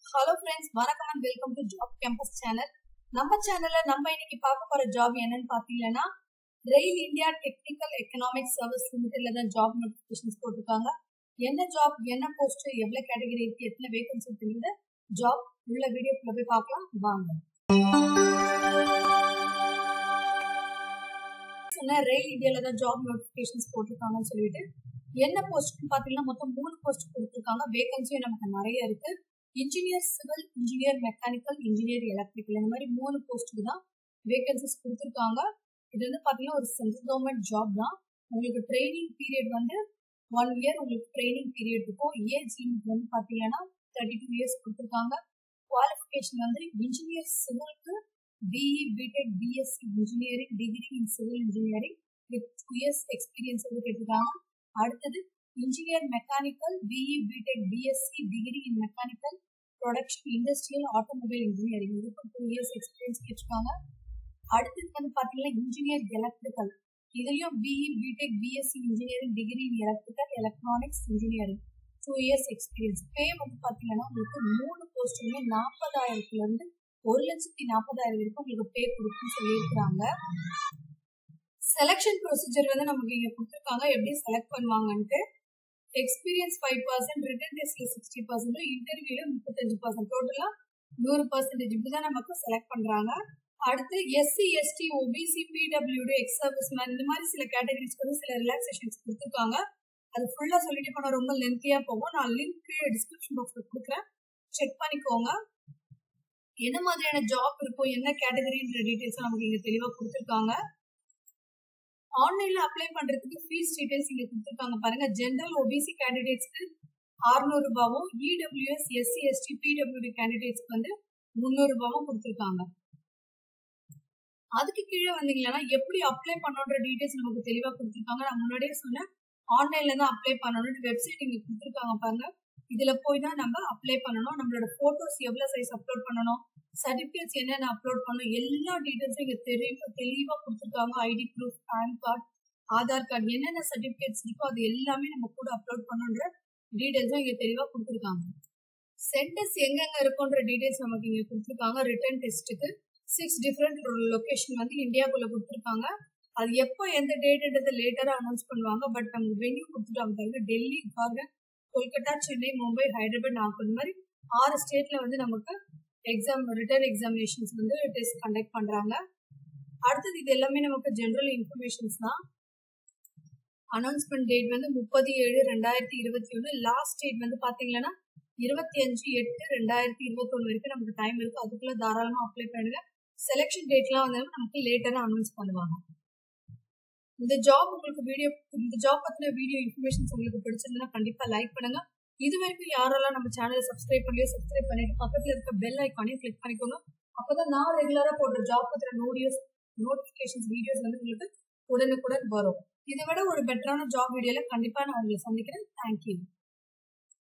hello friends வணக்கம் and welcome to job campus channel நம்ம சேனல்ல நம்ம இன்னைக்கு பார்க்க போற ஜாப் என்னன்னு பாத்தீங்கன்னா rail India technical economic service லிமிடெட்ல தான் ஜாப் நோட்டிபிகேஷன்ஸ் போட்டிருக்காங்க என்ன ஜாப் என்ன போஸ்ட் எவ்வளவு கேட்டகரி இருக்கு எத்தனை வேகன்சி இருக்குன்னு ஜாப் உள்ள வீடியோக்குள்ள போய் பார்க்கலாம் வாங்க சொன்ன ரயில் இந்தியால தான் ஜாப் நோட்டிபிகேஷன்ஸ் போட்டிருக்காங்கன்னு சொல்லிட்டு என்ன போஸ்ட்னு பாத்தீங்கன்னா மொத்தம் மூணு போஸ்ட் கொடுத்துருக்காங்க வேகன்சியும் நமக்கு நிறைய இருக்கு engineer civil engineer mechanical engineer electrical இந்த மாதிரி மூணு போஸ்ட்டுக்கு தான் வேகன்சிஸ் கொடுத்துருக்காங்க இது வந்து பாத்தீங்கன்னா ஒரு சென்ட்ரல் கவர்மெண்ட் ஜாப் தான் உங்களுக்கு ட்ரைனிங் பீரியட் வந்து ஒன் இயர் உங்களுக்கு ட்ரைனிங் பீரியட் இருக்கும் ஏஜ் லிமிட் வந்து பாத்தீங்கன்னா தேர்ட்டி டூ இயர்ஸ் கொடுத்துருக்காங்க குவாலிஃபிகேஷன் வந்து இன்ஜினியர் சிவிலுக்கு BE BTech BSc engineering degree in civil engineering with two years experience வந்து கேட்டிருக்காங்க அடுத்தது engineer mechanical BE BTech BSc degree in mechanical production industrial automobile engineering இதுக்கு two years experience கேட்டிருக்காங்க அடுத்தது வந்து பார்த்தீங்கன்னா இன்ஜினியர் எலக்ட்ரிக்கல் இதுலயும் BE BTech BSc engineering degree in electrical electronics engineering two years experience pay வந்து பார்த்தீங்கன்னா உங்களுக்கு மூணு போஸ்ட்டுமே நாற்பதாயிரத்துல இருந்து ஒரு லட்சத்தி நாற்பதாயிரம் வரைக்கும் உங்களுக்கு பே கொடுக்குன்னு சொல்லியிருக்கிறாங்க செலெக்ஷன் ப்ரொசீஜர் வந்து நமக்கு இங்க கொடுத்துருக்காங்க எப்படி செலக்ட் பண்ணுவாங்கன்ட்டு எக்ஸ்பீரியன்ஸ் ஃபைவ் பர்சன்ட் ரிட்டன் டெஸ்ட்ல சிக்ஸ்டி பர்சன்ட் இன்டர்வியூல முப்பத்தஞ்சு பர்சன்ட் டோட்டலா நூறு பர்சன்டேஜ் இப்படிதான் நமக்கு செலக்ட் பண்றாங்க அடுத்து SC ST OBC PWD ex service man இந்த மாதிரி சில கேட்டகரிஸ்க்கு வந்து சில ரிலாக்ஸேஷன்ஸ் கொடுத்துருக்காங்க அது ஃபுல்லா சொல்லிட்டு போனா ரொம்ப லென்த்தியா போகும் நான் லிங்க் டிஸ்கிரிப்ஷன் பாக்ஸ்ல கொடுக்குறேன் செக் பண்ணிக்கோங்க என்ன மாதிரியான ஜாப் இருக்கும் என்ன கேட்டகரின்ற டீடைல்ஸ் நமக்கு இங்க தெளிவா கொடுத்துருக்காங்க ஆன்லைன்ல அப்ளை பண்றதுக்கு ஃபீஸ் டீடைல்ஸ் இங்க கொடுத்துருக்காங்க பாருங்க ஜென்ரல் ஓபிசி கேண்டிடேட்ஸ்க்கு அறுநூறு ரூபாவும் இடபிள்யூஎஸ் எஸ்சி எஸ்டி பிடபிள்யூடி கேண்டிடேட்ஸ்க்கு வந்து முந்நூறு ரூபாவும் கொடுத்துருக்காங்க அதுக்கு கீழே வந்தீங்கன்னா எப்படி அப்ளை பண்ணணுன்ற டீடைல்ஸ் நமக்கு தெளிவா கொடுத்துருக்காங்க நான் முன்னாடியே சொன்னேன் ஆன்லைன்ல தான் அப்ளை பண்ணணும்னு வெப்சைட் இங்க கொடுத்துருக்காங்க பாருங்க இதுல போய் தான் நம்ம அப்ளை பண்ணணும் நம்மளோட போட்டோஸ் எவ்வளவு சைஸ் அப்லோட் பண்ணணும் சர்டிபிகேட்ஸ் என்னென்ன அப்லோட் பண்ணணும் எல்லா டீடைல்ஸும் இங்க தெளிவா தெளிவா கொடுத்துருக்காங்க ID proof PAN card Aadhaar card என்னென்ன சர்டிபிகேட்ஸ் இருக்கோ அது எல்லாமே நம்ம கூட அப்லோட் பண்ணுன்ற டீடைல்ஸும் இங்க தெளிவா கொடுத்துருக்காங்க சென்டர்ஸ் எங்கெங்க இருக்குன்ற டீடைல்ஸ் நமக்கு இங்க கொடுத்துருக்காங்க ரிட்டர்ன் டெஸ்ட்டுக்கு சிக்ஸ் டிஃப்ரெண்ட் லொகேஷன் வந்து இந்தியாக்குள்ள கொடுத்துருக்காங்க அது எப்போ எந்த டேட்ன்றது லேட்டரா அனௌன்ஸ் பண்ணுவாங்க பட் நமக்கு வென்யூ கொடுத்துட்டாங்க பாருங்க டெல்லி பாருங்க கொல்கத்தா சென்னை மும்பை ஹைதராபாத் நாகூர் இந்த மாதிரி ஆறு ஸ்டேட்ல வந்து நமக்கு எக்ஸாம் ரிட்டர்ன் எக்ஸாமினேஷன்ஸ் வந்து டெஸ்ட் கண்டக்ட் பண்றாங்க அடுத்தது இது எல்லாமே நமக்கு ஜென்ரல் இன்ஃபர்மேஷன்ஸ் தான் அனௌன்ஸ்மெண்ட் டேட் வந்து முப்பது ஏழு ரெண்டாயிரத்தி இருபத்தி ஒன்று லாஸ்ட் டேட் வந்து பாத்தீங்கன்னா இருபத்தி அஞ்சு எட்டு ரெண்டாயிரத்தி இருபத்தொன்னு வரைக்கும் நமக்கு டைம் இருக்கு அதுக்குள்ள தாராளமா அப்ளை பண்ணுங்க செலெக்ஷன் டேட்லாம் வந்து நமக்கு லேட்டரா அனௌன்ஸ் பண்ணுவாங்க இந்த ஜாப் உங்களுக்கு வீடியோ இந்த ஜாப் பத்தின வீடியோ இன்ஃபர்மேஷன்ஸ் உங்களுக்கு பிடிச்சிருந்தா கண்டிப்பா லைக் பண்ணுங்க இது வரைக்கும் யாரெல்லாம் நம்ம சேனலை சப்ஸ்கிரைப் பண்ணலையோ சப்ஸ்கிரைப் பண்ணிட்டு பக்கத்துல இருக்க பெல் ஐக்கானையும் கிளிக் பண்ணிக்கோங்க அப்பதான் நான் ரெகுலரா போடுற ஜாப் பத்தின நோடியோஸ் நோட்டிபிகேஷன்ஸ் வீடியோஸ் வந்து உங்களுக்கு உடனுக்குடன் வரும் இதை விட ஒரு பெட்டரான ஜாப் வீடியோல கண்டிப்பா நான் உங்களை சந்திக்கிறேன் தேங்க்யூ